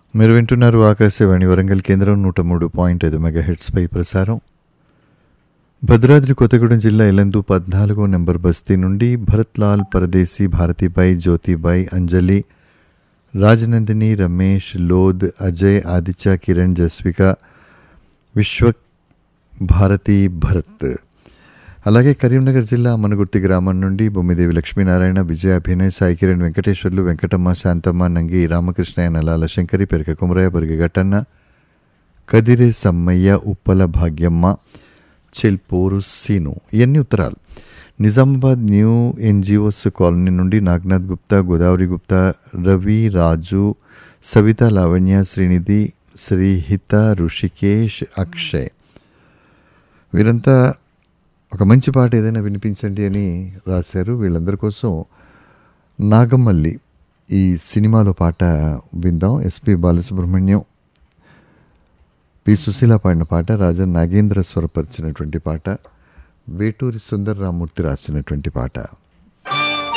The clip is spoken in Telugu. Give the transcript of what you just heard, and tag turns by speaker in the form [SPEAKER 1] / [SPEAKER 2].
[SPEAKER 1] మీరు వింటున్నారు ఆకాశవాణి వరంగల్ కేంద్రం నూట మూడు పాయింట్ ఐదు మెగా హెడ్స్పై ప్రసారం భద్రాద్రి కొత్తగూడెం జిల్లా ఎలందు పద్నాలుగో నెంబర్ బస్తీ నుండి భరత్లాల్ పరదేశీ భారతీబాయి జ్యోతిబాయి అంజలి రాజనందిని రమేష్ లోద్ అజయ్ ఆదిత్య కిరణ్ జస్విక విశ్వ భారతి భరత్ అలాగే కరీంనగర్ జిల్లా మనగుర్తి గ్రామం నుండి బొమ్మిదేవి లక్ష్మీనారాయణ విజయ అభినయ్ సాయి కిరణ్ వెంకటేశ్వర్లు వెంకటమ్మ శాంతమ్మ నంగి రామకృష్ణయ్య నలాల శంకరి పెరక కుమరయ్య బరిగట్టన్న కదిరే సమ్మయ్య ఉప్పల భాగ్యమ్మ చెల్పూరు సీను ఇవన్నీ ఉత్తరాలు నిజామాబాద్ న్యూ ఎన్జిఓస్ కాలనీ నుండి నాగనాథ్ గుప్తా గోదావరి గుప్తా రవి రాజు సవిత లావణ్య శ్రీనిధి శ్రీహిత ఋషికేష్ అక్షయ్ వీరంతా ఒక మంచి పాట ఏదైనా వినిపించండి అని రాశారు వీళ్ళందరి కోసం నాగమల్లి ఈ సినిమాలో పాట విందాం ఎస్పి బాలసుబ్రహ్మణ్యం పి సుశీల పాడిన పాట రాజా నాగేంద్ర స్వరపరిచినటువంటి పాట వేటూరి సుందర రామూర్తి రాసినటువంటి పాట